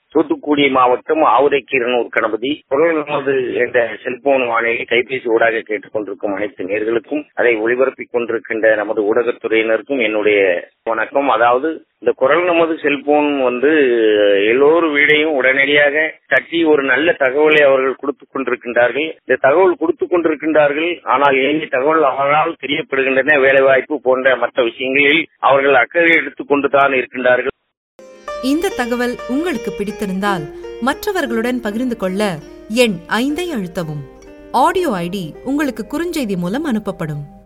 தூத்துக்குடி மாவட்டம் ஆவுரைக்கீரனூர் கணபதி குரல் நமது என்ற செல்போன் வானிலை கைபேசி ஊடாக கேட்டுக்கொண்டிருக்கும் அனைத்து நேர்களுக்கும் அதை ஒளிபரப்பிக் கொண்டிருக்கின்ற நமது ஊடகத்துறையினருக்கும் என்னுடைய வணக்கம் அதாவது இந்த குரல் நமது செல்போன் வந்து எல்லோரு வீடையும் உடனடியாக தட்டி ஒரு நல்ல தகவலை அவர்கள் கொடுத்துக் கொண்டிருக்கின்றார்கள் இந்த தகவல் கொடுத்துக் கொண்டிருக்கின்றார்கள் ஆனால் ஏனி தகவல் அவர்களால் தெரியப்படுகின்றன வேலைவாய்ப்பு போன்ற மற்ற விஷயங்களில் அவர்கள் அக்கறை எடுத்துக் கொண்டுதான் இருக்கின்றார்கள் இந்த தகவல் உங்களுக்கு பிடித்திருந்தால் மற்றவர்களுடன் பகிர்ந்து கொள்ள எண் ஐந்தை அழுத்தவும் ஆடியோ ஐடி உங்களுக்கு குறுஞ்செய்தி மூலம் அனுப்பப்படும்